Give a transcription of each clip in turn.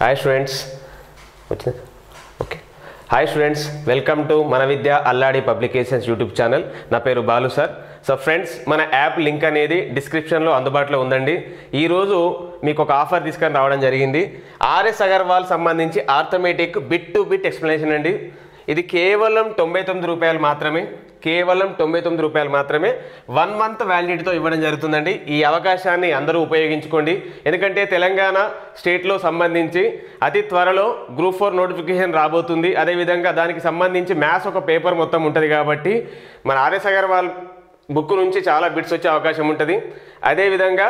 hi students వచ్చింది okay hi students welcome to మన Vidya Alladi publications YouTube channel నా పేరు బాలు సార్ సో ఫ్రెండ్స్ మన యాప్ లింక్ అనేది డిస్క్రిప్షన్లో అందుబాటులో ఉందండి ఈరోజు మీకు ఒక ఆఫర్ తీసుకొని రావడం జరిగింది ఆర్ఎస్ అగర్వాల్ సంబంధించి arithmetic bit to bit explanation అండి ఇది కేవలం తొంభై తొమ్మిది రూపాయలు మాత్రమే కేవలం తొంభై తొమ్మిది రూపాయలు మాత్రమే వన్ మంత్ వ్యాలిడిటీతో ఇవ్వడం జరుగుతుందండి ఈ అవకాశాన్ని అందరూ ఉపయోగించుకోండి ఎందుకంటే తెలంగాణ స్టేట్లో సంబంధించి అతి త్వరలో గ్రూప్ ఫోర్ నోటిఫికేషన్ రాబోతుంది అదేవిధంగా దానికి సంబంధించి మ్యాథ్స్ ఒక పేపర్ మొత్తం ఉంటుంది కాబట్టి మన ఆర్ఎస్ అగర్వాల్ బుక్ నుంచి చాలా బిట్స్ వచ్చే అవకాశం ఉంటుంది అదేవిధంగా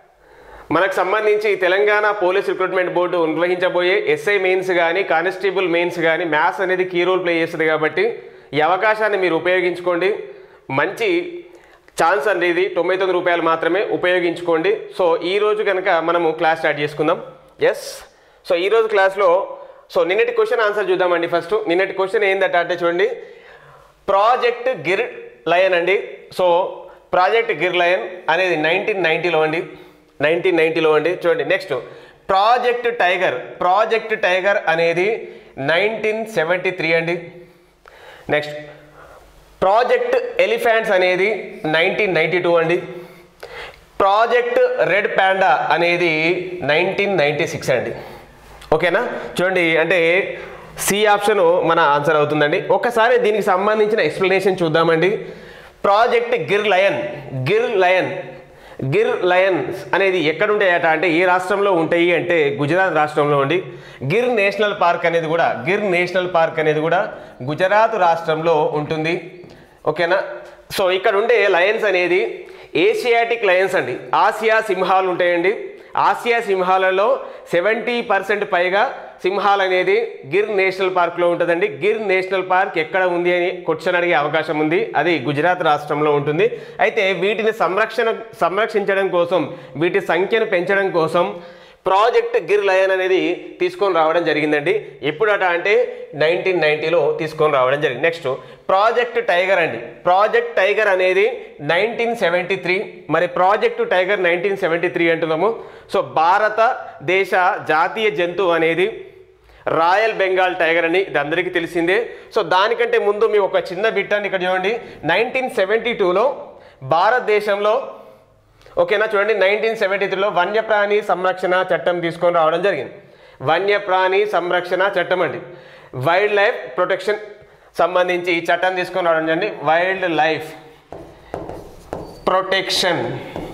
మనకు సంబంధించి తెలంగాణ పోలీస్ రిక్రూట్మెంట్ బోర్డు నిర్వహించబోయే ఎస్ఐ మెయిన్స్ కానీ కానిస్టేబుల్ మెయిన్స్ కానీ మ్యాథ్స్ అనేది కీ రోల్ ప్లే చేస్తుంది కాబట్టి ఈ అవకాశాన్ని మీరు ఉపయోగించుకోండి మంచి ఛాన్స్ అనేది తొంభై తొమ్మిది రూపాయలు మాత్రమే ఉపయోగించుకోండి సో ఈ రోజు కనుక మనము క్లాస్ స్టార్ట్ చేసుకుందాం ఎస్ సో ఈ రోజు క్లాస్లో సో నిన్నటి క్వశ్చన్ ఆన్సర్ చూద్దామండి ఫస్ట్ నిన్నటి క్వశ్చన్ ఏంటంటే అంటే చూడండి ప్రాజెక్ట్ గిర్ లయన్ అండి సో ప్రాజెక్ట్ గిర్ లయన్ అనేది నైన్టీన్ నైంటీలో అండి నైన్టీన్ నైంటీలో అండి చూడండి next project tiger project tiger అనేది నైన్టీన్ సెవెంటీ త్రీ అండి నెక్స్ట్ ప్రాజెక్ట్ ఎలిఫెంట్స్ అనేది నైన్టీన్ నైంటీ టూ అండి ప్రాజెక్ట్ రెడ్ ప్యాండా అనేది నైన్టీన్ నైంటీ సిక్స్ అండి ఓకేనా చూడండి అంటే సి ఆప్షన్ మన ఆన్సర్ అవుతుందండి ఒకసారి దీనికి సంబంధించిన ఎక్స్ప్లెనేషన్ చూద్దామండి project Gir lion Gir lion Gir lions అనేది ఎక్కడ ఉంటాయట అంటే ఏ రాష్ట్రంలో ఉంటాయి అంటే గుజరాత్ రాష్ట్రంలో ఉండి గిర్ నేషనల్ పార్క్ అనేది కూడా గిర్ నేషనల్ పార్క్ అనేది కూడా గుజరాత్ రాష్ట్రంలో ఉంటుంది ఓకేనా సో ఇక్కడ ఉండే లయన్స్ అనేది ఏషియాటిక్ లయన్స్ అండి ఆసియా సింహాలు ఉంటాయండి ఆసియా సింహాలలో సెవెంటీ పర్సెంట్ పైగా సింహాలు అనేది గిర్ నేషనల్ పార్క్లో ఉంటుందండి గిర్ నేషనల్ పార్క్ ఎక్కడ ఉంది అని క్వశ్చన్ అడిగే అవకాశం ఉంది అది గుజరాత్ రాష్ట్రంలో ఉంటుంది అయితే వీటిని సంరక్షణ సంరక్షించడం కోసం వీటి సంఖ్యను పెంచడం కోసం ప్రాజెక్ట్ గిర్ లయన్ అనేది తీసుకొని రావడం జరిగిందండి ఎప్పుడట అంటే నైన్టీన్ నైంటీలో తీసుకొని రావడం జరిగింది నెక్స్ట్ ప్రాజెక్ట్ టైగర్ అండి ప్రాజెక్ట్ టైగర్ అనేది నైన్టీన్ సెవెంటీ త్రీ మరి project tiger nineteen seventy three అంటున్నాము సో భారతదేశ జాతీయ జంతువు అనేది రాయల్ బెంగాల్ టైగర్ అని ఇది అందరికీ తెలిసిందే సో దానికంటే ముందు మీ ఒక చిన్న బిట్ అండి ఇక్కడ చూడండి నైన్టీన్ సెవెంటీ టూలో భారతదేశంలో ఓకేనా చూడండి నైన్టీన్ సెవెంటీ త్రీలో వన్యప్రాణి సంరక్షణ చట్టం తీసుకొని రావడం జరిగింది వన్యప్రాణి సంరక్షణ చట్టం అండి వైల్డ్ లైఫ్ ప్రొటెక్షన్ సంబంధించి ఈ చట్టం తీసుకొని రావడం జరిగింది వైల్డ్ లైఫ్ ప్రొటెక్షన్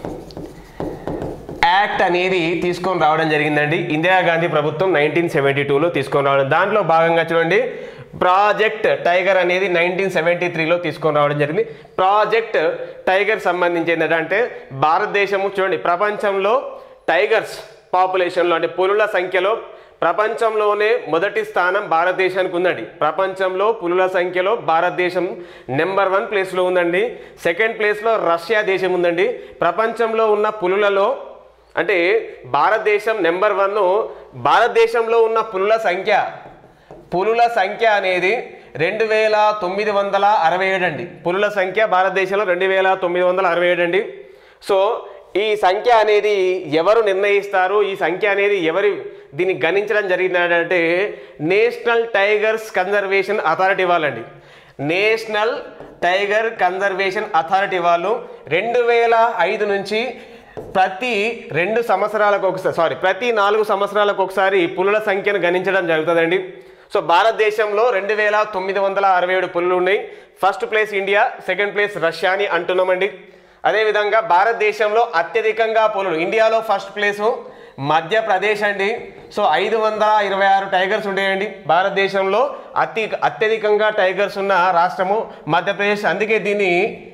యాక్ట్ అనేది తీసుకొని రావడం జరిగిందండి ఇందిరాగాంధీ ప్రభుత్వం నైన్టీన్ సెవెంటీ టూలో తీసుకొని రావడం దాంట్లో భాగంగా చూడండి ప్రాజెక్ట్ టైగర్ అనేది నైన్టీన్ సెవెంటీ త్రీలో తీసుకొని రావడం జరిగింది ప్రాజెక్ట్ టైగర్ సంబంధించి ఏంటంటే భారతదేశము చూడండి ప్రపంచంలో టైగర్స్ పాపులేషన్లో అంటే పులుల సంఖ్యలో ప్రపంచంలోనే మొదటి స్థానం భారతదేశానికి ఉందండి ప్రపంచంలో పులుల సంఖ్యలో భారతదేశం నెంబర్ వన్ ప్లేస్లో ఉందండి సెకండ్ ప్లేస్లో రష్యా దేశం ఉందండి ప్రపంచంలో ఉన్న పులులలో అంటే భారతదేశం నెంబర్ వన్ భారతదేశంలో ఉన్న పులుల సంఖ్య పులుల సంఖ్య అనేది రెండు వేల తొమ్మిది వందల అరవై ఏడు అండి పులుల సంఖ్య భారతదేశంలో రెండు వేల తొమ్మిది వందల అరవై ఏడు అండి సో ఈ సంఖ్య అనేది ఎవరు నిర్ణయిస్తారు ఈ సంఖ్య అనేది ఎవరి దీన్ని గణించడం జరిగిందంటే నేషనల్ టైగర్స్ కన్జర్వేషన్ అథారిటీ వాళ్ళండి నేషనల్ టైగర్ కన్జర్వేషన్ అథారిటీ వాళ్ళు రెండు వేల ఐదు నుంచి ప్రతి రెండు సంవత్సరాలకు ఒకసారి సారీ ప్రతి నాలుగు సంవత్సరాలకు ఒకసారి పులుల సంఖ్యను గణించడం జరుగుతుందండి సో భారతదేశంలో రెండు వేల తొమ్మిది వందల అరవై ఏడు పులులు ఉన్నాయి first place India second place Russia అని అంటున్నామండి అదేవిధంగా భారతదేశంలో అత్యధికంగా పులులు ఇండియాలో ఫస్ట్ ప్లేసు మధ్యప్రదేశ్ అండి సో ఐదు వందల ఇరవై ఆరు టైగర్స్ ఉంటాయండి భారతదేశంలో అతి అత్యధికంగా టైగర్స్ ఉన్న రాష్ట్రము మధ్యప్రదేశ్ అందుకే దీన్ని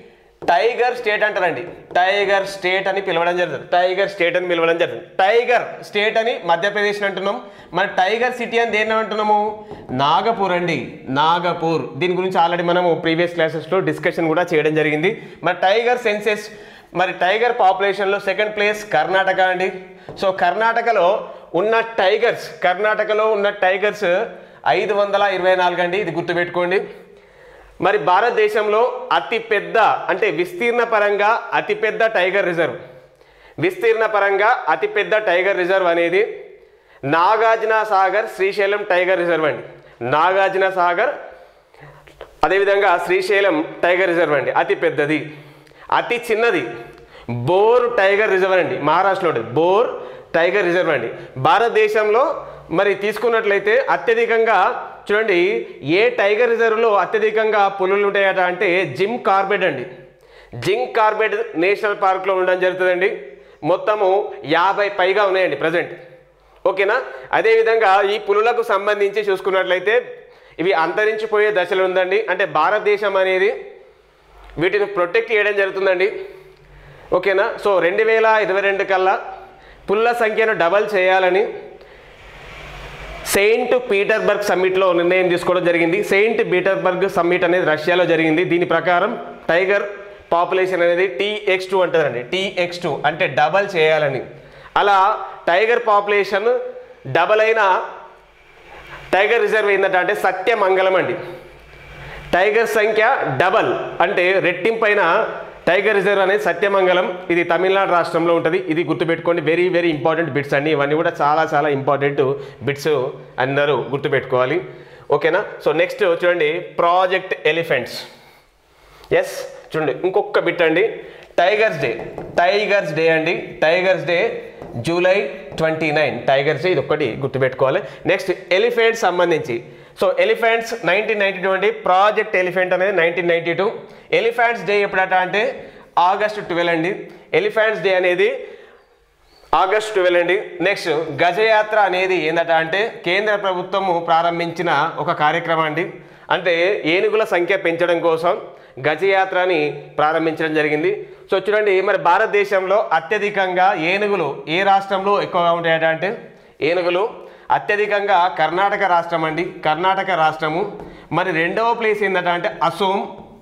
టైగర్ స్టేట్ అంటారండి టైగర్ స్టేట్ అని పిలవడం జరుగుతుంది టైగర్ స్టేట్ అని పిలవడం జరుగుతుంది టైగర్ స్టేట్ అని మధ్యప్రదేశ్ అంటున్నాం మరి టైగర్ సిటీ అని దేన్ని అంటున్నాము నాగపూర్ అండి నాగపూర్ దీని గురించి ఆల్రెడీ మనము ప్రీవియస్ క్లాసెస్లో డిస్కషన్ కూడా చేయడం జరిగింది మరి టైగర్ సెన్సెస్ మరి టైగర్ పాపులేషన్లో సెకండ్ ప్లేస్ కర్ణాటక అండి సో కర్ణాటకలో ఉన్న టైగర్స్ కర్ణాటకలో ఉన్న టైగర్స్ ఐదు వందల ఇరవై నాలుగు అండి ఇది గుర్తుపెట్టుకోండి మరి భారతదేశంలో అతి పెద్ద అంటే విస్తీర్ణ పరంగా అతిపెద్ద టైగర్ రిజర్వ్ విస్తీర్ణ పరంగా అతిపెద్ద టైగర్ రిజర్వ్ అనేది నాగార్జున సాగర్ శ్రీశైలం టైగర్ రిజర్వ్ అండి నాగార్జున సాగర్ అదేవిధంగా శ్రీశైలం టైగర్ రిజర్వ్ అండి అతి పెద్దది అతి చిన్నది బోర్ టైగర్ రిజర్వ్ అండి మహారాష్ట్రలో ఉంటుంది బోర్ టైగర్ రిజర్వ్ అండి భారతదేశంలో మరి తీసుకున్నట్లయితే అత్యధికంగా చూడండి ఏ టైగర్ రిజర్వ్లో అత్యధికంగా పులులు ఉంటాయట అంటే జిమ్ కార్బెట్ అండి జిమ్ కార్బెట్ నేషనల్ పార్క్లో ఉండడం జరుగుతుందండి మొత్తము యాభై పైగా ఉన్నాయండి ప్రజెంట్ ఓకేనా అదేవిధంగా ఈ పులులకు సంబంధించి చూసుకున్నట్లయితే ఇవి అంతరించిపోయే దశలో ఉందండి అంటే భారతదేశం అనేది వీటిని ప్రొటెక్ట్ చేయడం జరుగుతుందండి ఓకేనా సో రెండు వేల ఇరవై రెండు కల్లా పుల్ల సంఖ్యను డబల్ చేయాలని సెయింట్ పీటర్బర్గ్ సమ్మిట్లో నిర్ణయం తీసుకోవడం జరిగింది సెయింట్ పీటర్బర్గ్ సమ్మిట్ అనేది రష్యాలో జరిగింది దీని ప్రకారం టైగర్ పాపులేషన్ అనేది టీఎక్స్ టూ అంటారండి టీఎక్స్ టూ అంటే డబల్ చేయాలని అలా టైగర్ పాపులేషన్ డబల్ అయిన టైగర్ రిజర్వ్ ఏంటంటే అంటే సత్యమంగళం అండి టైగర్ సంఖ్య డబల్ అంటే రెట్టింపైన టైగర్ రిజర్వ్ అనేది సత్యమంగళం ఇది తమిళనాడు రాష్ట్రంలో ఉంటుంది ఇది గుర్తుపెట్టుకోండి వెరీ వెరీ ఇంపార్టెంట్ బిట్స్ అండి ఇవన్నీ కూడా చాలా చాలా ఇంపార్టెంట్ బిట్స్ అందరూ గుర్తుపెట్టుకోవాలి ఓకేనా సో నెక్స్ట్ చూడండి ప్రాజెక్ట్ ఎలిఫెంట్స్ ఎస్ చూడండి ఇంకొక బిట్ అండి టైగర్స్ డే టైగర్స్ డే అండి tigers day July twenty nine tigers day ఇది ఒక్కటి గుర్తుపెట్టుకోవాలి నెక్స్ట్ ఎలిఫెంట్స్ సంబంధించి so elephants nineteen ninety two అండి ప్రాజెక్ట్ ఎలిఫెంట్ అనేది nineteen ninety two elephants day ఎప్పుడట అంటే ఆగస్ట్ ట్వెల్వ్ అండి ఎలిఫెంట్స్ డే అనేది ఆగస్ట్ ట్వెల్వ్ అండి నెక్స్ట్ గజయాత్ర అనేది ఏందట అంటే కేంద్ర ప్రభుత్వము ప్రారంభించిన ఒక కార్యక్రమం అండి అంటే ఏనుగుల సంఖ్య పెంచడం కోసం గజయాత్రని ప్రారంభించడం జరిగింది సో చూడండి మరి భారతదేశంలో అత్యధికంగా ఏనుగులు ఏ రాష్ట్రంలో ఎక్కువగా ఉంటాయట అంటే ఏనుగులు అత్యధికంగా కర్ణాటక రాష్ట్రం అండి కర్ణాటక రాష్ట్రము మరి రెండవ ప్లేస్ ఏందట అంటే అసోం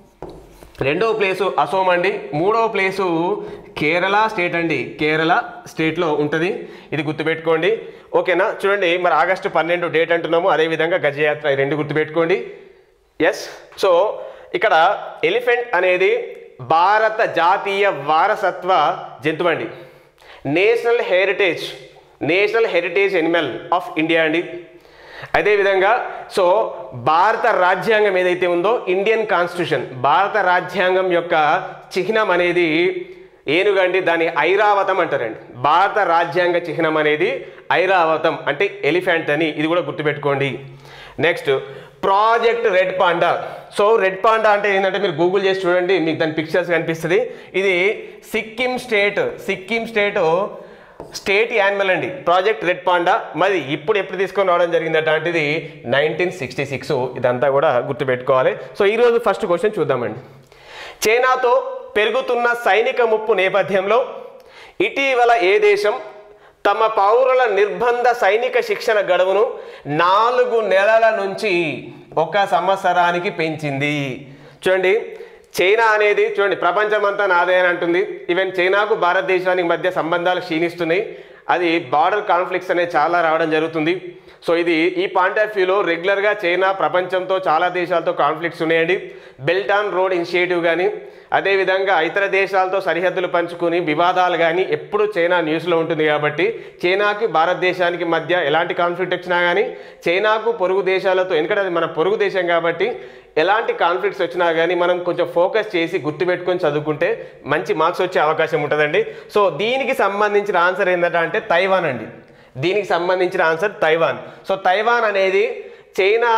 రెండవ ప్లేసు అసోం అండి మూడవ ప్లేసు కేరళ స్టేట్ అండి కేరళ స్టేట్లో ఉంటుంది ఇది గుర్తుపెట్టుకోండి ఓకేనా చూడండి మరి ఆగస్టు పన్నెండు డేట్ అంటున్నాము అదేవిధంగా గజయాత్ర ఈ రెండు గుర్తుపెట్టుకోండి ఎస్ సో ఇక్కడ ఎలిఫెంట్ అనేది భారత జాతీయ వారసత్వ జంతువు అండి national heritage national heritage animal of India అండి అదేవిధంగా సో భారత రాజ్యాంగం ఏదైతే ఉందో ఇండియన్ కాన్స్టిట్యూషన్ భారత రాజ్యాంగం యొక్క చిహ్నం అనేది ఏనుగండి దాని ఐరావతం అంటారండి భారత రాజ్యాంగ చిహ్నం అనేది ఐరావతం అంటే ఎలిఫెంట్ అని ఇది కూడా గుర్తుపెట్టుకోండి next project red panda so red panda అంటే ఏంటంటే మీరు గూగుల్ చేసి చూడండి మీకు దాని పిక్చర్స్ కనిపిస్తుంది ఇది Sikkim state Sikkim state state animal అండి ప్రాజెక్ట్ రెడ్ పాండా మరి ఇప్పుడు ఎప్పుడు తీసుకొని రావడం జరిగిందట అంటే ఇది నైన్టీన్ సిక్స్టీ సిక్స్ ఇదంతా కూడా గుర్తుపెట్టుకోవాలి సో ఈరోజు ఫస్ట్ క్వశ్చన్ చూద్దామండి చైనాతో పెరుగుతున్న సైనిక ముప్పు నేపథ్యంలో ఇటీవల ఏ దేశం తమ పౌరుల నిర్బంధ సైనిక శిక్షణ గడువును నాలుగు నెలల నుంచి ఒక సంవత్సరానికి పెంచింది చూడండి చైనా అనేది చూడండి ప్రపంచమంతా నాదే అని అంటుంది ఈవెన్ చైనాకు భారతదేశానికి మధ్య సంబంధాలు క్షీణిస్తున్నాయి అది బార్డర్ కాన్ఫ్లిక్ట్స్ అనేది చాలా రావడం జరుగుతుంది సో ఇది ఈ పాయింట్ ఆఫ్ వ్యూలో రెగ్యులర్గా చైనా ప్రపంచంతో చాలా దేశాలతో కాన్ఫ్లిక్ట్స్ ఉన్నాయండి బెల్ట్ ఆన్ రోడ్ ఇనిషియేటివ్ కానీ అదేవిధంగా ఇతర దేశాలతో సరిహద్దులు పంచుకుని వివాదాలు కానీ ఎప్పుడు చైనా న్యూస్లో ఉంటుంది కాబట్టి చైనాకి భారతదేశానికి మధ్య ఎలాంటి కాన్ఫ్లిక్ట్ వచ్చినా కానీ చైనాకు పొరుగు దేశాలతో ఎందుకంటే అది మన పొరుగు దేశం కాబట్టి ఎలాంటి కాన్ఫ్లిక్ట్స్ వచ్చినా కానీ మనం కొంచెం ఫోకస్ చేసి గుర్తుపెట్టుకొని చదువుకుంటే మంచి మార్క్స్ వచ్చే అవకాశం ఉంటుందండి సో దీనికి సంబంధించిన ఆన్సర్ ఏంటంటే అంటే తైవాన్ అండి దీనికి సంబంధించిన ఆన్సర్ తైవాన్ సో తైవాన్ అనేది చైనా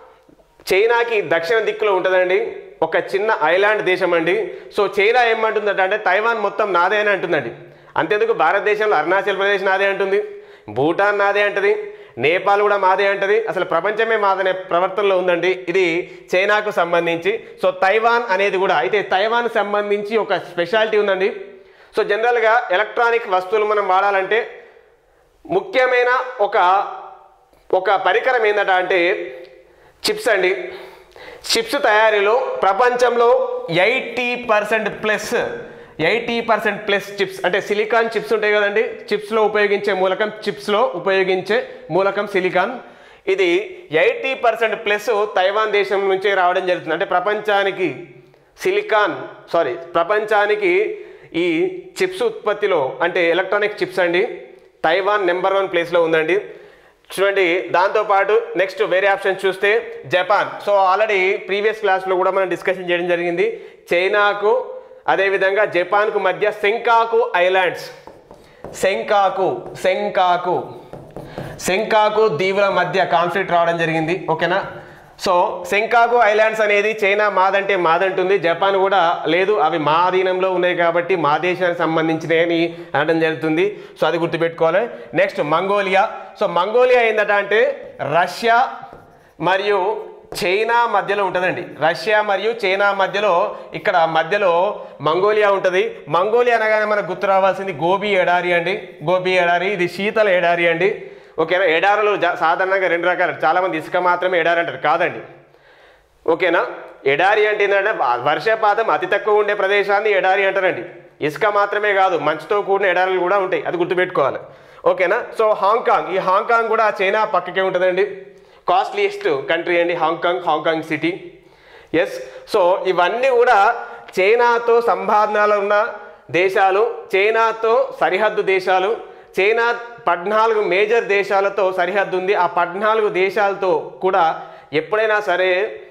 చైనాకి దక్షిణ దిక్కులో ఉంటుందండి ఒక చిన్న ఐలాండ్ దేశం అండి సో చైనా ఏమంటుందంటే అంటే తైవాన్ మొత్తం నాదే అని అంటుందండి అంతేందుకు భారతదేశంలో అరుణాచల్ ప్రదేశ్ నాదే అంటుంది భూటాన్ నాదే అంటది నేపాల్ కూడా మాదే అంటది అసలు ప్రపంచమే మాదనే ప్రవర్తనలో ఉందండి ఇది చైనాకు సంబంధించి సో తైవాన్ అనేది కూడా అయితే తైవాన్ సంబంధించి ఒక స్పెషాలిటీ ఉందండి సో జనరల్గా ఎలక్ట్రానిక్ వస్తువులు మనం వాడాలంటే ముఖ్యమైన ఒక ఒక పరికరం ఏందట అంటే చిప్స్ అండి చిప్స్ తయారీలో ప్రపంచంలో eighty percent plus eighty percent plus chips అంటే సిలికాన్ చిప్స్ ఉంటాయి కదండి చిప్స్లో ఉపయోగించే మూలకం చిప్స్లో ఉపయోగించే మూలకం సిలికాన్ ఇది ఎయిటీ పర్సెంట్ ప్లస్ తైవాన్ దేశం నుంచే రావడం జరుగుతుంది అంటే ప్రపంచానికి సిలికాన్ సారీ ప్రపంచానికి ఈ చిప్స్ ఉత్పత్తిలో అంటే ఎలక్ట్రానిక్ చిప్స్ అండి తైవాన్ నెంబర్ వన్ ప్లేస్లో ఉందండి చూడండి దాంతోపాటు నెక్స్ట్ వేరే ఆప్షన్ చూస్తే జపాన్ సో ఆల్రెడీ ప్రీవియస్ క్లాస్లో కూడా మనం డిస్కషన్ చేయడం జరిగింది చైనాకు అదేవిధంగా జపాన్కు మధ్య Senkaku islands Senkaku Senkaku Senkaku దీవుల మధ్య కాన్ఫ్లిక్ట్ రావడం జరిగింది ఓకేనా సో సెంకాకు ఐలాండ్స్ అనేది చైనా మాదంటే మాదంటుంది జపాన్ కూడా లేదు అవి మా అధీనంలో ఉన్నాయి కాబట్టి మా దేశానికి సంబంధించినవి అని అనడం జరుగుతుంది సో అది గుర్తుపెట్టుకోవాలి నెక్స్ట్ మంగోలియా సో మంగోలియా ఏందట అంటే రష్యా మరియు చైనా మధ్యలో ఉంటుందండి రష్యా మరియు చైనా మధ్యలో ఇక్కడ మధ్యలో మంగోలియా ఉంటుంది మంగోలియా అనగానే మనకు గుర్తు రావాల్సింది గోబీ ఎడారి అండి గోబీ ఎడారి ఇది శీతల ఎడారి అండి ఓకేనా ఎడారులు జా- సాధారణంగా రెండు రకాలు చాలామంది ఇసుక మాత్రమే ఎడారి అంటారు కాదండి ఓకేనా ఎడారి అంటే ఏంటంటే వ- వర్షపాతం అతి తక్కువ ఉండే ప్రదేశాన్ని ఎడారి అంటారండి ఇసుక మాత్రమే కాదు మంచుతో కూడిన ఎడారులు కూడా ఉంటాయి అది గుర్తుపెట్టుకోవాలి ఓకేనా సో హాంకాంగ్ ఈ హాంకాంగ్ కూడా చైనా పక్కకే ఉంటుందండి కాస్ట్లీయెస్ట్ కంట్రీ అండి Hong Kong Hong Kong city yes so ఇవన్నీ కూడా చైనాతో సంపాదనలు ఉన్న దేశాలు చైనాతో సరిహద్దు దేశాలు చైనా పద్నాలుగు మేజర్ దేశాలతో సరిహద్దు ఉంది ఆ పద్నాలుగు దేశాలతో కూడా ఎప్పుడైనా సరే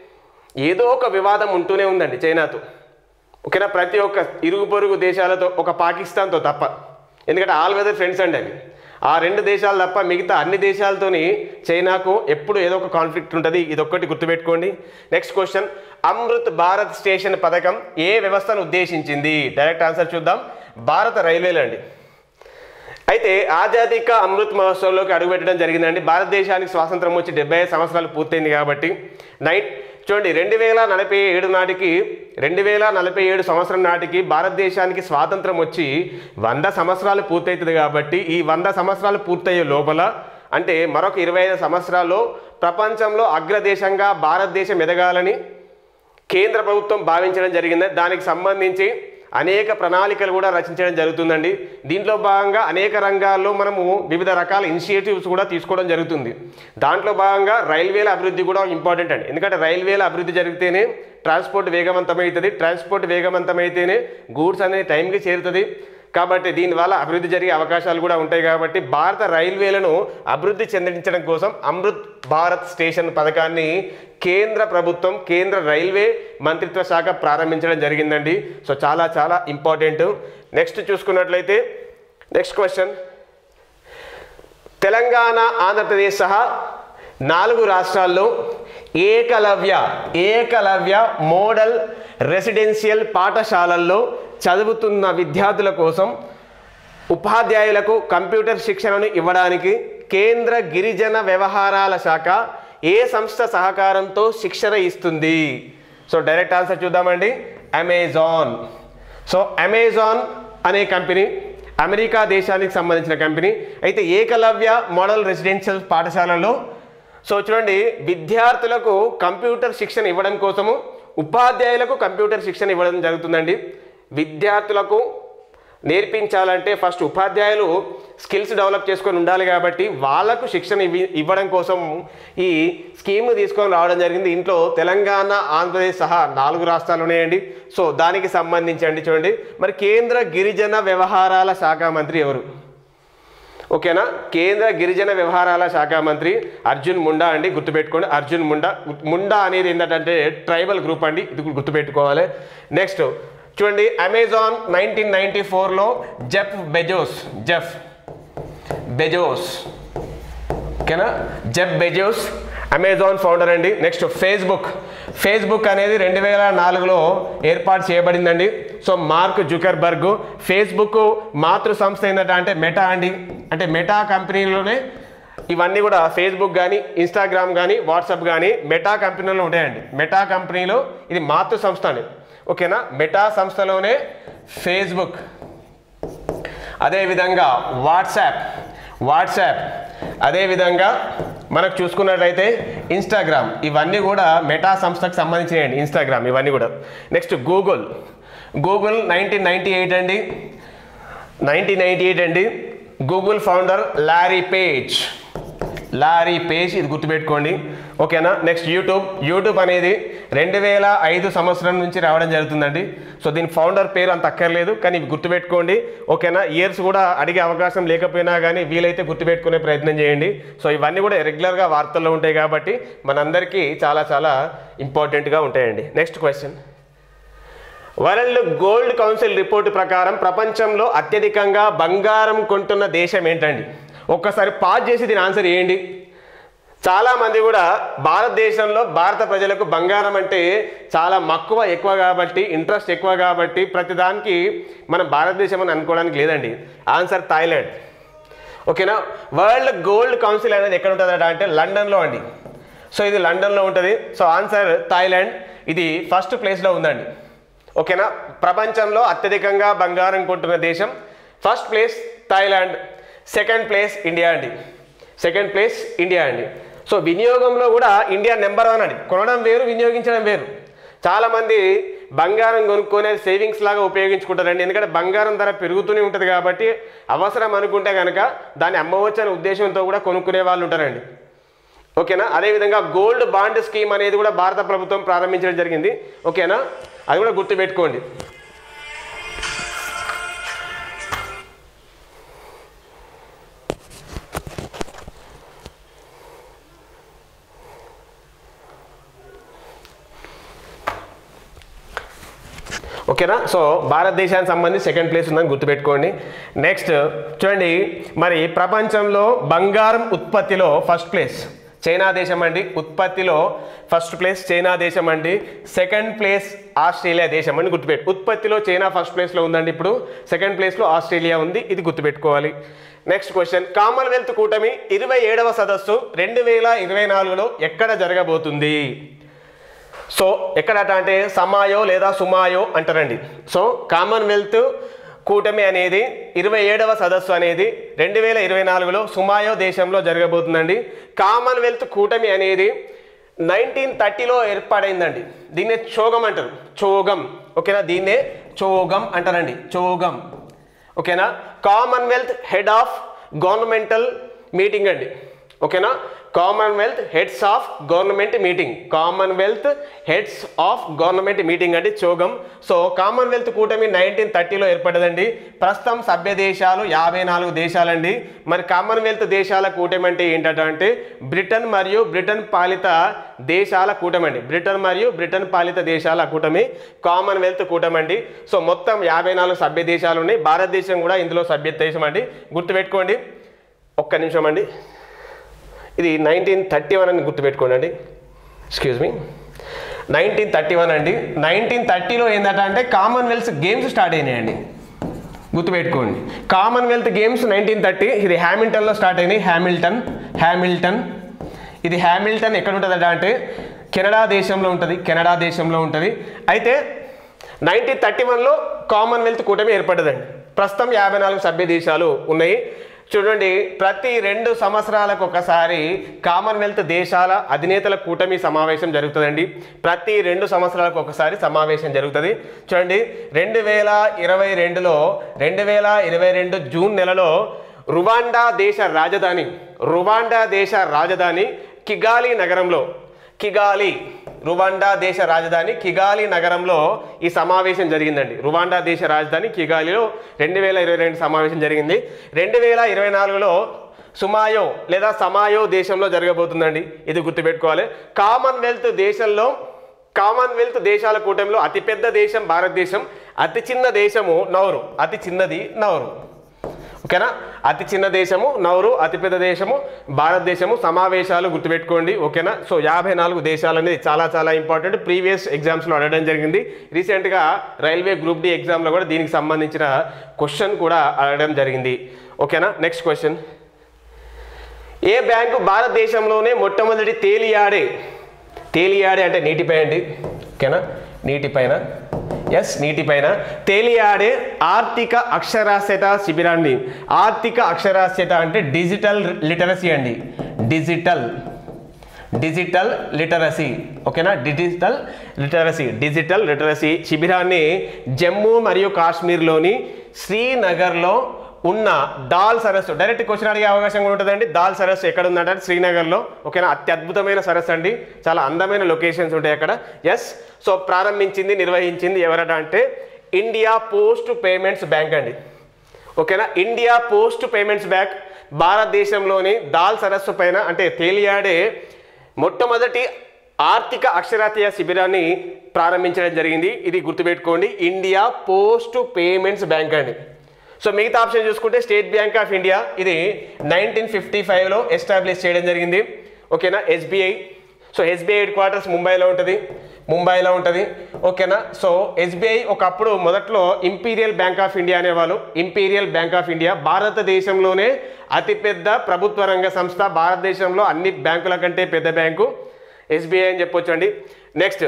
ఏదో ఒక వివాదం ఉంటూనే ఉందండి చైనాతో ఓకేనా ప్రతి ఒక్క ఇరుగు పొరుగు దేశాలతో ఒక పాకిస్తాన్తో తప్ప ఎందుకంటే ఆల్ వెదర్ ఫ్రెండ్స్ అండి అవి ఆ రెండు దేశాలు తప్ప మిగతా అన్ని దేశాలతోని చైనాకు ఎప్పుడు ఏదో ఒక కాన్ఫ్లిక్ట్ ఉంటుంది ఇది ఒక్కటి గుర్తుపెట్టుకోండి next question Amrit Bharat station పథకం ఏ వ్యవస్థను ఉద్దేశించింది డైరెక్ట్ ఆన్సర్ చూద్దాం భారత రైల్వేలు అండి అయితే ఆజాదీక అమృత్ మహోత్సవంలోకి అడుగుపెట్టడం జరిగిందండి భారతదేశానికి స్వాతంత్రం వచ్చి డెబ్బై ఐదు సంవత్సరాలు పూర్తయింది కాబట్టి నైట్ చూడండి రెండు వేల నలభై ఏడు నాటికి రెండు వేల నలభై ఏడు సంవత్సరం నాటికి భారతదేశానికి స్వాతంత్రం వచ్చి వంద సంవత్సరాలు పూర్తవుతుంది కాబట్టి ఈ వంద సంవత్సరాలు పూర్తయ్యే లోపల అంటే మరొక ఇరవై ఐదు సంవత్సరాల్లో ప్రపంచంలో అగ్రదేశంగా భారతదేశం ఎదగాలని కేంద్ర ప్రభుత్వం భావించడం జరిగింది దానికి సంబంధించి అనేక ప్రణాళికలు కూడా రచించడం జరుగుతుందండి దీంట్లో భాగంగా అనేక రంగాల్లో మనము వివిధ రకాల ఇనిషియేటివ్స్ కూడా తీసుకోవడం జరుగుతుంది దాంట్లో భాగంగా రైల్వేల అభివృద్ధి కూడా ఇంపార్టెంట్ అండి ఎందుకంటే రైల్వేల అభివృద్ధి జరిగితేనే ట్రాన్స్పోర్ట్ వేగవంతమవుతుంది ట్రాన్స్పోర్ట్ వేగవంతమైతేనే గూడ్స్ అనేది టైంకి చేరుతుంది కాబట్టి దీనివల్ల అభివృద్ధి జరిగే అవకాశాలు కూడా ఉంటాయి కాబట్టి భారత రైల్వేలను అభివృద్ధి చెందించడం కోసం అమృత్ భారత్ స్టేషన్ పథకాన్ని కేంద్ర ప్రభుత్వం కేంద్ర రైల్వే మంత్రిత్వ శాఖ ప్రారంభించడం జరిగిందండి సో చాలా చాలా ఇంపార్టెంట్ నెక్స్ట్ చూసుకున్నట్లయితే నెక్స్ట్ క్వశ్చన్ తెలంగాణ ఆంధ్రప్రదేశ్ సహా నాలుగు రాష్ట్రాల్లో ఏకలవ్య ఏకలవ్య మోడల్ రెసిడెన్షియల్ పాఠశాలల్లో చదువుతున్న విద్యార్థుల కోసం ఉపాధ్యాయులకు కంప్యూటర్ శిక్షణను ఇవ్వడానికి కేంద్ర గిరిజన వ్యవహారాల శాఖ ఏ సంస్థ సహకారంతో శిక్షణ ఇస్తుంది సో డైరెక్ట్ ఆన్సర్ చూద్దామండి అమెజాన్ సో అమెజాన్ అనే కంపెనీ అమెరికా దేశానికి సంబంధించిన కంపెనీ అయితే ఏకలవ్య మోడల్ రెసిడెన్షియల్ పాఠశాలలో సో చూడండి విద్యార్థులకు కంప్యూటర్ శిక్షణ ఇవ్వడం కోసము ఉపాధ్యాయులకు కంప్యూటర్ శిక్షణ ఇవ్వడం జరుగుతుందండి విద్యార్థులకు నేర్పించాలంటే ఫస్ట్ ఉపాధ్యాయులు స్కిల్స్ డెవలప్ చేసుకొని ఉండాలి కాబట్టి వాళ్ళకు శిక్షణ ఇవి ఇవ్వడం కోసం ఈ స్కీమ్ తీసుకొని రావడం జరిగింది ఇంట్లో తెలంగాణ ఆంధ్రప్రదేశ్ సహా నాలుగు రాష్ట్రాలు ఉన్నాయండి సో దానికి సంబంధించి అండి చూడండి మరి కేంద్ర గిరిజన వ్యవహారాల శాఖ మంత్రి ఎవరు ఓకేనా కేంద్ర గిరిజన వ్యవహారాల శాఖ మంత్రి అర్జున్ ముండా అండి గుర్తుపెట్టుకోండి అర్జున్ ముండా ముండా అనేది ఏంటంటే ట్రైబల్ గ్రూప్ అండి ఇది కూడా గుర్తుపెట్టుకోవాలి నెక్స్ట్ చూడండి అమెజాన్ నైన్టీన్ నైన్టీ ఫోర్లో జెఫ్ బెజోస్ జెఫ్ బెజోస్ ఓకేనా జెఫ్ బెజోస్ అమెజాన్ ఫౌండర్ అండి నెక్స్ట్ ఫేస్బుక్ ఫేస్బుక్ అనేది రెండు వేల నాలుగులో ఏర్పాటు చేయబడిందండి సో మార్క్ జుకర్బర్గ్ ఫేస్బుక్ మాతృ సంస్థ ఏంటంటే అంటే మెటా అండి అంటే మెటా కంపెనీలోనే ఇవన్నీ కూడా ఫేస్బుక్ కానీ ఇన్స్టాగ్రామ్ కానీ వాట్సాప్ కానీ మెటా కంపెనీలో ఉంటాయండి మెటా కంపెనీలో ఇది మాతృ సంస్థ అండి ఓకేనా మెటా సంస్థలోనే ఫేస్బుక్ అదేవిధంగా వాట్సాప్ వాట్సాప్ అదేవిధంగా మనకు చూసుకున్నట్లయితే ఇన్స్టాగ్రామ్ ఇవన్నీ కూడా మెటా సంస్థకు సంబంధించినవి ఇన్స్టాగ్రామ్ ఇవన్నీ కూడా next Google Google nineteen ninety eight అండి నైన్టీన్ నైంటీ ఎయిట్ అండి Google founder Larry Page Larry Page ఇది గుర్తుపెట్టుకోండి ఓకేనా నెక్స్ట్ యూట్యూబ్ యూట్యూబ్ అనేది రెండు వేల ఐదు సంవత్సరం నుంచి రావడం జరుగుతుందండి సో దీని ఫౌండర్ పేరు అంత అక్కర్లేదు కానీ ఇవి గుర్తుపెట్టుకోండి ఓకేనా ఇయర్స్ కూడా అడిగే అవకాశం లేకపోయినా కానీ వీలైతే గుర్తుపెట్టుకునే ప్రయత్నం చేయండి సో ఇవన్నీ కూడా రెగ్యులర్గా వార్తల్లో ఉంటాయి కాబట్టి మనందరికీ చాలా చాలా ఇంపార్టెంట్గా ఉంటాయండి next question World Gold Council report ప్రకారం ప్రపంచంలో అత్యధికంగా బంగారం కొంటున్న దేశం ఏంటండి ఒక్కసారి పాజ్ చేసి దీని ఆన్సర్ ఏంటి చాలామంది కూడా భారతదేశంలో భారత ప్రజలకు బంగారం అంటే చాలా మక్కువ ఎక్కువ కాబట్టి ఇంట్రెస్ట్ ఎక్కువ కాబట్టి ప్రతిదానికి మనం భారతదేశం అని అనుకోవడానికి లేదండి ఆన్సర్ థాయిలాండ్ ఓకేనా వరల్డ్ గోల్డ్ కౌన్సిల్ అనేది ఎక్కడ ఉంటుందట అంటే లండన్లో అండి సో ఇది లండన్లో ఉంటుంది సో ఆన్సర్ థాయిలాండ్ ఇది ఫస్ట్ ప్లేస్లో ఉందండి ఓకేనా ప్రపంచంలో అత్యధికంగా బంగారం కొంటున్న దేశం first place Thailand second place India అండి సెకండ్ ప్లేస్ ఇండియా అండి సో వినియోగంలో కూడా ఇండియా నెంబర్ వన్ అండి కొనడం వేరు వినియోగించడం వేరు చాలామంది బంగారం కొనుక్కొని సేవింగ్స్ లాగా ఉపయోగించుకుంటారండి ఎందుకంటే బంగారం ధర పెరుగుతూనే ఉంటుంది కాబట్టి అవసరం అనుకుంటే కనుక దాన్ని అమ్మవచ్చు అనే ఉద్దేశంతో కూడా కొనుక్కునే వాళ్ళు ఉంటారండి ఓకేనా అదేవిధంగా గోల్డ్ బాండ్ స్కీమ్ అనేది కూడా భారత ప్రభుత్వం ప్రారంభించడం జరిగింది ఓకేనా అది కూడా గుర్తుపెట్టుకోండి ఓకేనా సో భారతదేశానికి సంబంధించి సెకండ్ ప్లేస్ ఉందని గుర్తుపెట్టుకోండి నెక్స్ట్ చూడండి మరి ప్రపంచంలో బంగారం ఉత్పత్తిలో ఫస్ట్ ప్లేస్ చైనా దేశం అండి ఉత్పత్తిలో ఫస్ట్ ప్లేస్ చైనా దేశం అండి సెకండ్ ప్లేస్ ఆస్ట్రేలియా దేశం అని గుర్తుపెట్టు ఉత్పత్తిలో చైనా ఫస్ట్ ప్లేస్లో ఉందండి ఇప్పుడు సెకండ్ ప్లేస్లో ఆస్ట్రేలియా ఉంది ఇది గుర్తుపెట్టుకోవాలి నెక్స్ట్ క్వశ్చన్ కామన్వెల్త్ కూటమి ఇరవై ఏడవ సదస్సు రెండు వేల ఇరవై నాలుగులో ఎక్కడ జరగబోతుంది సో ఎక్కడట అంటే సమాయో లేదా సుమాయో అంటారండి సో కామన్వెల్త్ కూటమి అనేది ఇరవై ఏడవ సదస్సు అనేది రెండు వేల ఇరవై నాలుగులో సుమాయో దేశంలో జరగబోతుందండి కామన్వెల్త్ కూటమి అనేది నైన్టీన్ థర్టీలో ఏర్పాటైందండి దీన్నే చోగం అంటారు చోగం ఓకేనా దీన్నే చోగం అంటారండి చోగం ఓకేనా Commonwealth head of governmental meeting అండి ఓకేనా Commonwealth heads of government meeting Commonwealth heads of government meeting అండి చోగం సో కామన్వెల్త్ కూటమి నైన్టీన్ థర్టీలో ఏర్పడదండి ప్రస్తుతం సభ్య దేశాలు యాభై నాలుగు దేశాలండి మరి కామన్వెల్త్ దేశాల కూటమి అంటే ఏంటంటే బ్రిటన్ మరియు బ్రిటన్ పాలిత దేశాల కూటమి అండి బ్రిటన్ మరియు బ్రిటన్ పాలిత దేశాల కూటమి కామన్వెల్త్ కూటమి అండి సో మొత్తం యాభై నాలుగు సభ్య దేశాలు ఉన్నాయి భారతదేశం కూడా ఇందులో సభ్య దేశం అండి గుర్తుపెట్టుకోండి ఒక్క నిమిషం అండి ఇది నైన్టీన్ థర్టీ వన్ అని గుర్తుపెట్టుకోండి అండి excuse me nineteen thirty one అండి నైన్టీన్ థర్టీలో ఏంటంటే అంటే కామన్వెల్త్ గేమ్స్ స్టార్ట్ అయినాయండి గుర్తుపెట్టుకోండి కామన్వెల్త్ గేమ్స్ నైన్టీన్ థర్టీ ఇది హ్యామిల్టన్లో స్టార్ట్ అయినాయి హ్యామిల్టన్ హ్యామిల్టన్ ఇది హ్యామిల్టన్ ఎక్కడ ఉంటుందట అంటే కెనడా దేశంలో ఉంటుంది కెనడా దేశంలో ఉంటుంది అయితే నైన్టీన్ థర్టీ వన్లో కామన్వెల్త్ కూటమి ఏర్పడ్డదండి ప్రస్తుతం యాభై నాలుగు సభ్య దేశాలు ఉన్నాయి చూడండి ప్రతి రెండు సంవత్సరాలకు ఒకసారి కామన్వెల్త్ దేశాల అధినేతల కూటమి సమావేశం జరుగుతుందండి ప్రతి రెండు సంవత్సరాలకు ఒకసారి సమావేశం జరుగుతుంది చూడండి రెండు వేల ఇరవై రెండులో రెండు వేల ఇరవై రెండు జూన్ నెలలో రువాండా దేశ రాజధాని రువాండా దేశ రాజధాని కిగాలి నగరంలో కిగాలి రువాండా దేశ రాజధాని కిగాలి నగరంలో ఈ సమావేశం జరిగిందండి రువాండా దేశ రాజధాని కిగాలిలో రెండు వేల ఇరవై రెండు సమావేశం జరిగింది రెండు వేల ఇరవై నాలుగులో సుమాయో లేదా సమాయో దేశంలో జరగబోతుందండి ఇది గుర్తుపెట్టుకోవాలి కామన్వెల్త్ దేశంలో కామన్వెల్త్ దేశాల కూటమిలో అతిపెద్ద దేశం భారతదేశం అతి చిన్న దేశము నౌరు అతి చిన్నది నౌరు ఓకేనా అతి చిన్న దేశము నౌరు అతిపెద్ద దేశము భారతదేశము సమావేశాలు గుర్తుపెట్టుకోండి ఓకేనా సో యాభై నాలుగు దేశాలు అనేది చాలా చాలా ఇంపార్టెంట్ ప్రీవియస్ ఎగ్జామ్స్లో అడగడం జరిగింది రీసెంట్గా రైల్వే గ్రూప్ డి ఎగ్జామ్లో కూడా దీనికి సంబంధించిన క్వశ్చన్ కూడా అడగడం జరిగింది ఓకేనా నెక్స్ట్ క్వశ్చన్ ఏ బ్యాంకు భారతదేశంలోనే మొట్టమొదటి తేలియాడే తేలియాడే అంటే నీటిపై అండి ఓకేనా నీటిపైన ఎస్ నీటిపైన తేలియాడే ఆర్థిక అక్షరాస్యత శిబిరాన్ని ఆర్థిక అక్షరాస్యత అంటే డిజిటల్ లిటరసీ అండి డిజిటల్ డిజిటల్ లిటరసీ ఓకేనా డిజిటల్ లిటరసీ డిజిటల్ లిటరసీ శిబిరాన్ని జమ్మూ మరియు కాశ్మీర్లోని శ్రీనగర్లో ఉన్న దాల్ సరస్సు డైరెక్ట్ క్వశ్చన్ అడిగే అవకాశం కూడా ఉంటుందండి దాల్ సరస్సు ఎక్కడ ఉందంటే శ్రీనగర్లో ఓకేనా అత్యద్భుతమైన సరస్సు అండి చాలా అందమైన లొకేషన్స్ ఉంటాయి అక్కడ ఎస్ సో ప్రారంభించింది నిర్వహించింది ఎవరట అంటే ఇండియా పోస్ట్ పేమెంట్స్ బ్యాంక్ అండి ఓకేనా ఇండియా పోస్ట్ పేమెంట్స్ బ్యాంక్ భారతదేశంలోని దాల్ సరస్సు పైన అంటే తేలియాడే మొట్టమొదటి ఆర్థిక అక్షరాత్య శిబిరాన్ని ప్రారంభించడం జరిగింది ఇది గుర్తుపెట్టుకోండి ఇండియా పోస్ట్ పేమెంట్స్ బ్యాంక్ అండి సో మిగతా ఆప్షన్ చూసుకుంటే స్టేట్ బ్యాంక్ ఆఫ్ ఇండియా ఇది నైన్టీన్ ఫిఫ్టీ ఫైవ్లో ఎస్టాబ్లిష్ చేయడం జరిగింది ఓకేనా SBI so SBI head quarters ముంబైలో ఉంటుంది ముంబైలో ఉంటుంది ఓకేనా సో ఎస్బీఐ ఒకప్పుడు మొదట్లో ఇంపీరియల్ బ్యాంక్ ఆఫ్ ఇండియా అనేవాళ్ళు ఇంపీరియల్ బ్యాంక్ ఆఫ్ ఇండియా భారతదేశంలోనే అతిపెద్ద ప్రభుత్వ రంగ సంస్థ భారతదేశంలో అన్ని బ్యాంకుల కంటే పెద్ద బ్యాంకు ఎస్బీఐ అని చెప్పొచ్చు అండి నెక్స్ట్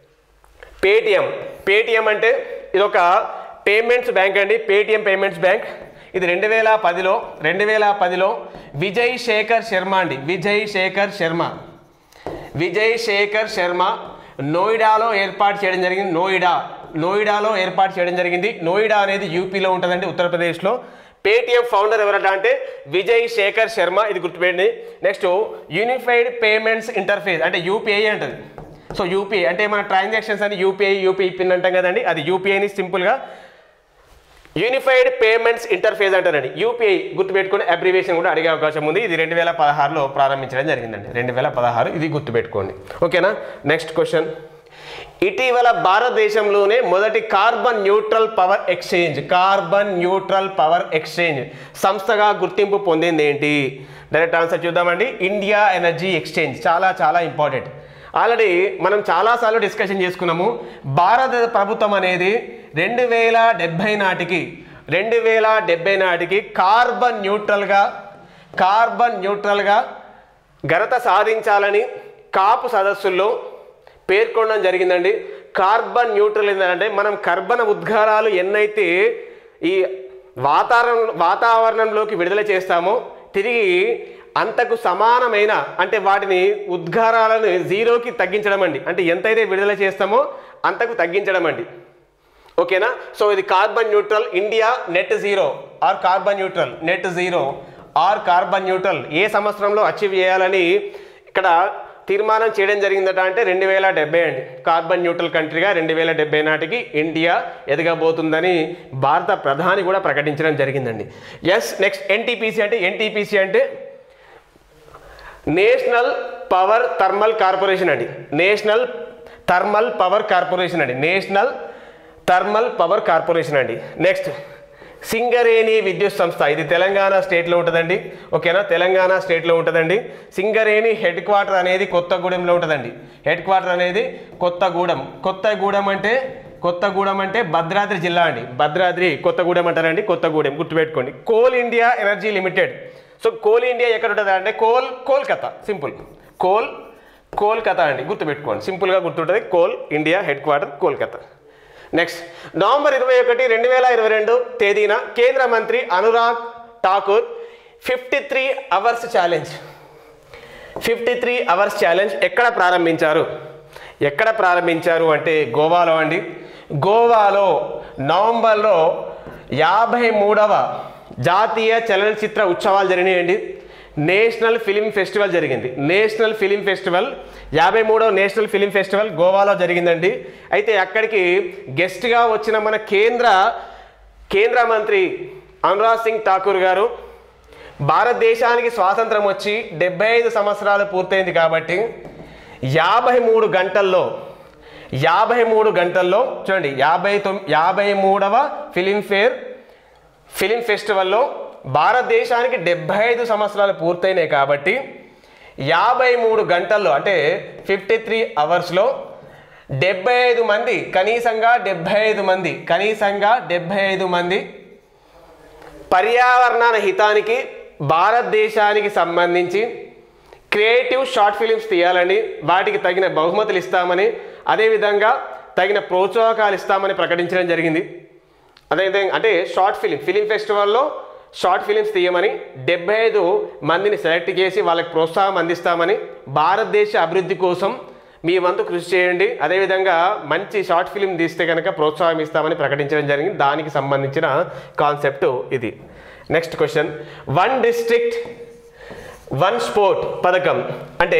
పేటిఎం పేటిఎం అంటే ఇది ఒక పేమెంట్స్ బ్యాంక్ అండి పేటిఎం పేమెంట్స్ బ్యాంక్ ఇది రెండు వేల పదిలో రెండు వేల పదిలో విజయ్ శేఖర్ శర్మ అండి విజయ్ శేఖర్ శర్మ విజయ్ శేఖర్ శర్మ నోయిడాలో ఏర్పాటు చేయడం జరిగింది నోయిడా నోయిడాలో ఏర్పాటు చేయడం జరిగింది నోయిడా అనేది యూపీలో ఉంటుందండి ఉత్తరప్రదేశ్లో పేటిఎం ఫౌండర్ ఎవరట అంటే విజయ్ శేఖర్ శర్మ ఇది గుర్తుపెట్టండి నెక్స్ట్ యూనిఫైడ్ పేమెంట్స్ ఇంటర్ఫేస్ అంటే యూపీఐ అంటది సో యూపీఐ అంటే మన ట్రాన్సాక్షన్స్ అని యూపీఐ యూపీఐ పిన్ అంటాం కదండి అది యూపీఐని సింపుల్గా యూనిఫైడ్ పేమెంట్స్ ఇంటర్ఫేస్ అంటారండి యూపీఐ గుర్తుపెట్టుకుని అబ్రివేషన్ కూడా అడిగే అవకాశం ఉంది ఇది రెండు వేల పదహారులో ప్రారంభించడం జరిగిందండి రెండు వేల పదహారు ఇది గుర్తుపెట్టుకోండి ఓకేనా నెక్స్ట్ క్వశ్చన్ ఇటీవల భారతదేశంలోనే మొదటి carbon neutral power exchange carbon neutral power exchange సంస్థగా గుర్తింపు పొందింది ఏంటి డైరెక్ట్ ఆన్సర్ చూద్దామండి ఇండియా ఎనర్జీ ఎక్స్చేంజ్ చాలా చాలా ఇంపార్టెంట్ ఆల్రెడీ మనం చాలాసార్లు డిస్కషన్ చేసుకున్నాము భారత ప్రభుత్వం అనేది రెండు వేల డెబ్భై నాటికి రెండు వేల డెబ్బై నాటికి కార్బన్ న్యూట్రల్గా కార్బన్ న్యూట్రల్గా ఘనత సాధించాలని కాపు సదస్సుల్లో పేర్కొనడం జరిగిందండి కార్బన్ న్యూట్రల్ ఏంటంటే మనం కర్బన ఉద్గారాలు ఎన్నైతే ఈ వాతావరణం వాతావరణంలోకి విడుదల చేస్తామో తిరిగి అంతకు సమానమైన అంటే వాటిని ఉద్గారాలను జీరోకి తగ్గించడం అండి అంటే ఎంతైతే విడుదల చేస్తామో అంతకు తగ్గించడం అండి ఓకేనా సో ఇది carbon neutral India net zero or carbon neutral net zero or carbon neutral ఏ సంవత్సరంలో అచీవ్ చేయాలని ఇక్కడ తీర్మానం చేయడం జరిగిందట అంటే రెండు వేల డెబ్బై అండి కార్బన్ న్యూట్రల్ కంట్రీగా రెండు వేల డెబ్బై నాటికి ఇండియా ఎదగబోతుందని భారత ప్రధాని కూడా ప్రకటించడం జరిగిందండి ఎస్ నెక్స్ట్ ఎన్టీపీసీ అంటే ఎన్టీపీసీ అంటే నేషనల్ పవర్ థర్మల్ కార్పొరేషన్ అండి నేషనల్ థర్మల్ పవర్ కార్పొరేషన్ అండి నేషనల్ థర్మల్ పవర్ కార్పొరేషన్ అండి నెక్స్ట్ సింగరేణి విద్యుత్ సంస్థ ఇది తెలంగాణ స్టేట్లో ఉంటుందండి ఓకేనా తెలంగాణ స్టేట్లో ఉంటుందండి సింగరేణి హెడ్ క్వార్టర్ అనేది కొత్తగూడెంలో ఉంటుందండి హెడ్ క్వార్టర్ అనేది కొత్తగూడెం కొత్తగూడెం అంటే కొత్తగూడెం అంటే భద్రాద్రి జిల్లా అండి భద్రాద్రి కొత్తగూడెం అంటారండి కొత్తగూడెం గుర్తుపెట్టుకోండి coal India energy limited so coal India ఎక్కడ ఉంటుంది అంటే coal Kolkata simple coal Kolkata అండి గుర్తుపెట్టుకోండి సింపుల్గా గుర్తుంటుంది coal India head quarter Kolkata next November ఇరవై ఒకటి రెండు వేల ఇరవై రెండు తేదీన కేంద్ర మంత్రి Anurag Thakur fifty three hours challenge fifty three hours challenge ఎక్కడ ప్రారంభించారు ఎక్కడ ప్రారంభించారు అంటే గోవాలో అండి గోవాలో నవంబర్లో యాభై మూడవ జాతీయ చలనచిత్ర ఉత్సవాలు జరిగినాయండి నేషనల్ ఫిలిం ఫెస్టివల్ జరిగింది నేషనల్ ఫిలిం ఫెస్టివల్ యాభై మూడవ నేషనల్ ఫిలిం ఫెస్టివల్ గోవాలో జరిగిందండి అయితే అక్కడికి గెస్ట్గా వచ్చిన మన కేంద్ర కేంద్ర మంత్రి అనురాగ్ సింగ్ ఠాకూర్ గారు భారతదేశానికి స్వాతంత్రం వచ్చి డెబ్బై ఐదు సంవత్సరాలు పూర్తయింది కాబట్టి యాభై మూడు గంటల్లో యాభై మూడు గంటల్లో చూడండి యాభై తొమ్ యాభై మూడవ ఫిలింఫేర్ ఫిలిం ఫెస్టివల్లో భారతదేశానికి డెబ్బై ఐదు సంవత్సరాలు పూర్తయినాయి కాబట్టి యాభై మూడు గంటల్లో అంటే ఫిఫ్టీ త్రీ అవర్స్లో డెబ్బై ఐదు మంది కనీసంగా డెబ్బై ఐదు మంది కనీసంగా డెబ్బై ఐదు మంది పర్యావరణ హితానికి భారతదేశానికి సంబంధించి క్రియేటివ్ షార్ట్ ఫిలిమ్స్ తీయాలని వాటికి తగిన బహుమతులు ఇస్తామని అదేవిధంగా తగిన ప్రోత్సాహకాలు ఇస్తామని ప్రకటించడం జరిగింది అదేవిధంగా అంటే షార్ట్ ఫిలిం ఫిలిం ఫెస్టివల్లో షార్ట్ ఫిలిమ్స్ తీయమని డెబ్బై ఐదు మందిని సెలెక్ట్ చేసి వాళ్ళకి ప్రోత్సాహం అందిస్తామని భారతదేశ అభివృద్ధి కోసం మీ వంతు కృషి చేయండి అదేవిధంగా మంచి షార్ట్ ఫిలిం తీస్తే కనుక ప్రోత్సాహం ఇస్తామని ప్రకటించడం జరిగింది దానికి సంబంధించిన కాన్సెప్ట్ ఇది next question one district one sport పథకం అంటే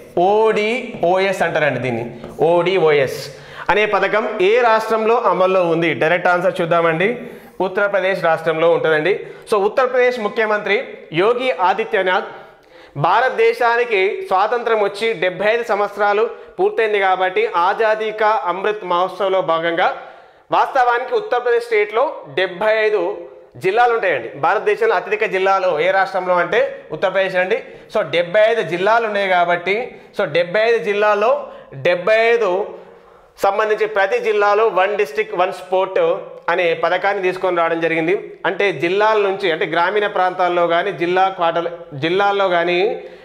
ఓడిఓఎస్ అంటారండి దీన్ని ఓడిఓఎస్ అనే పథకం ఏ రాష్ట్రంలో అమల్లో ఉంది డైరెక్ట్ ఆన్సర్ చూద్దామండి ఉత్తరప్రదేశ్ రాష్ట్రంలో ఉంటుందండి సో ఉత్తరప్రదేశ్ ముఖ్యమంత్రి యోగి ఆదిత్యనాథ్ భారతదేశానికి స్వాతంత్రం వచ్చి డెబ్బై ఐదు సంవత్సరాలు పూర్తయింది కాబట్టి ఆజాదీ కా అమృత్ మహోత్సవ్లో భాగంగా వాస్తవానికి ఉత్తరప్రదేశ్ స్టేట్లో డెబ్బై ఐదు జిల్లాలు ఉంటాయండి భారతదేశంలో అత్యధిక జిల్లాలు ఏ రాష్ట్రంలో అంటే ఉత్తరప్రదేశ్ అండి సో డెబ్బై ఐదు జిల్లాలు ఉన్నాయి కాబట్టి సో డెబ్బై ఐదు జిల్లాలో డెబ్బై ఐదు సంబంధించి ప్రతి జిల్లాలో వన్ డిస్టిక్ వన్ స్పోర్ట్ అనే పథకాన్ని తీసుకొని రావడం జరిగింది అంటే జిల్లాల నుంచి అంటే గ్రామీణ ప్రాంతాల్లో కానీ జిల్లా క్వార్టర్ జిల్లాల్లో కానీ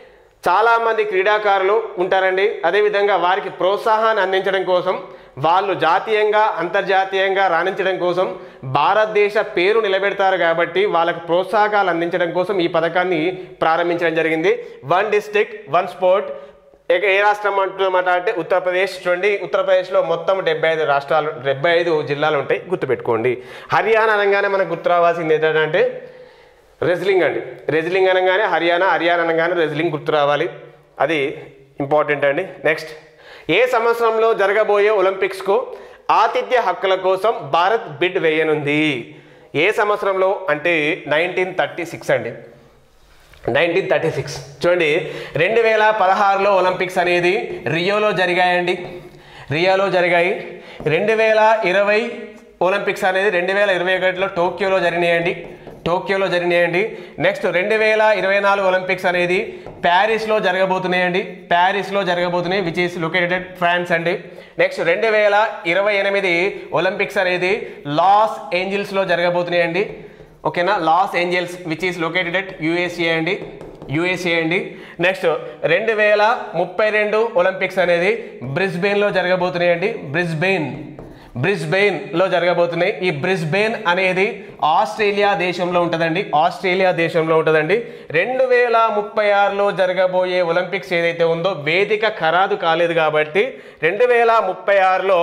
చాలామంది క్రీడాకారులు ఉంటారండి అదేవిధంగా వారికి ప్రోత్సాహాన్ని అందించడం కోసం వాళ్ళు జాతీయంగా అంతర్జాతీయంగా రాణించడం కోసం భారతదేశ పేరు నిలబెడతారు కాబట్టి వాళ్ళకి ప్రోత్సాహకాలు అందించడం కోసం ఈ పథకాన్ని ప్రారంభించడం జరిగింది వన్ డిస్టిక్ వన్ స్పోర్ట్ ఇక ఏ రాష్ట్రం అంటున్నమాట అంటే ఉత్తరప్రదేశ్ చూడండి ఉత్తరప్రదేశ్లో మొత్తం డెబ్బై ఐదు రాష్ట్రాలు డెబ్బై ఐదు జిల్లాలు ఉంటాయి గుర్తుపెట్టుకోండి హర్యానా అనగానే మనకు గుర్తు రావాల్సింది ఏంటంటే రెజ్లింగ్ అండి రెజ్లింగ్ అనగానే హర్యానా హర్యానా అనగానే రెజ్లింగ్ గుర్తు రావాలి అది ఇంపార్టెంట్ అండి నెక్స్ట్ ఏ సంవత్సరంలో జరగబోయే ఒలింపిక్స్కు ఆతిథ్య హక్కుల కోసం భారత్ బిడ్ వేయనుంది ఏ సంవత్సరంలో అంటే నైన్టీన్ థర్టీ సిక్స్ అండి నైన్టీన్ థర్టీ సిక్స్ చూడండి రెండు వేల పదహారులో ఒలింపిక్స్ అనేది రియోలో జరిగాయండి రియోలో జరిగాయి రెండు వేల ఇరవై ఒలింపిక్స్ అనేది రెండు వేల ఇరవై ఒకటిలో టోక్యోలో జరిగినాయండి టోక్యోలో జరిగినాయండి నెక్స్ట్ రెండు వేల ఇరవై నాలుగు ఒలింపిక్స్ అనేది ప్యారిస్లో జరగబోతున్నాయండి ప్యారిస్లో జరగబోతున్నాయి విచ్ ఈస్ లొకేటెడ్ ఫ్రాన్స్ అండి నెక్స్ట్ రెండు వేల ఇరవై ఎనిమిది ఒలింపిక్స్ అనేది లాస్ ఏంజిల్స్లో జరగబోతున్నాయండి ఓకేనా Los Angeles which is located at USA అండి యుఎస్ఏ అండి నెక్స్ట్ రెండు వేల ముప్పై రెండు ఒలింపిక్స్ అనేది బ్రిస్బెయిన్లో జరగబోతున్నాయండి బ్రిస్బెయిన్ బ్రిస్బెయిన్లో జరగబోతున్నాయి ఈ బ్రిస్బెయిన్ అనేది ఆస్ట్రేలియా దేశంలో ఉంటుందండి ఆస్ట్రేలియా దేశంలో ఉంటుందండి రెండు వేల ముప్పై ఆరులో జరగబోయే ఒలింపిక్స్ ఏదైతే ఉందో వేదిక ఖరాదు కాలేదు కాబట్టి రెండు వేల ముప్పై ఆరులో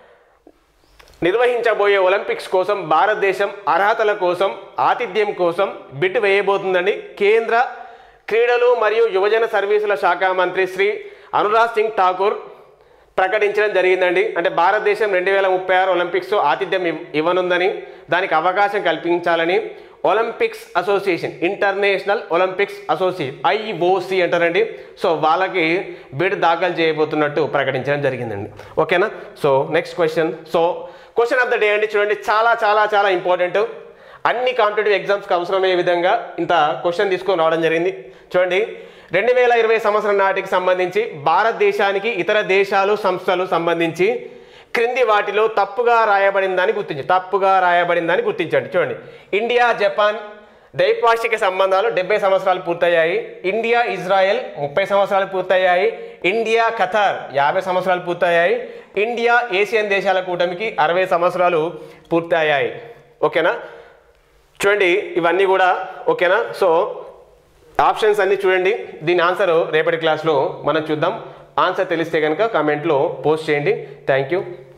నిర్వహించబోయే ఒలింపిక్స్ కోసం భారతదేశం అర్హతల కోసం ఆతిథ్యం కోసం బిడ్ వేయబోతుందని కేంద్ర క్రీడలు మరియు యువజన సర్వీసుల శాఖ మంత్రి శ్రీ అనురాగ్ సింగ్ ఠాకూర్ ప్రకటించడం జరిగిందండి అంటే భారతదేశం రెండు వేల ముప్పై ఆరు ఒలింపిక్స్ ఆతిథ్యం ఇవ్- ఇవ్వనుందని దానికి అవకాశం కల్పించాలని olympics association international olympics association IOC అంటారండి సో వాళ్ళకి బిడ్ దాఖలు చేయబోతున్నట్టు ప్రకటించడం జరిగిందండి ఓకేనా so next question so question of the day అండి చూడండి చాలా చాలా చాలా ఇంపార్టెంట్ అన్ని కాంపిటేటివ్ ఎగ్జామ్స్కి అవసరమయ్యే విధంగా ఇంత క్వశ్చన్ తీసుకొని రావడం జరిగింది చూడండి రెండు వేల ఇరవై సంవత్సరం నాటికి సంబంధించి భారతదేశానికి ఇతర దేశాలు సంస్థలు సంబంధించి క్రింది వాటిలో తప్పుగా రాయబడిందని గుర్తించండి తప్పుగా రాయబడిందని గుర్తించండి చూడండి ఇండియా జపాన్ ద్వైపాక్షిక సంబంధాలు డెబ్బై సంవత్సరాలు పూర్తయ్యాయి ఇండియా ఇజ్రాయెల్ ముప్పై సంవత్సరాలు పూర్తయ్యాయి ఇండియా ఖతార్ యాభై సంవత్సరాలు పూర్తయ్యాయి ఇండియా ఏషియన్ దేశాల కూటమికి అరవై సంవత్సరాలు పూర్తయ్యాయి ఓకేనా చూడండి ఇవన్నీ కూడా ఓకేనా సో ఆప్షన్స్ అన్నీ చూడండి దీని ఆన్సర్ రేపటి క్లాస్లో మనం చూద్దాం ఆన్సర్ తెలిస్తే కనుక కామెంట్లో పోస్ట్ చేయండి థ్యాంక్ యూ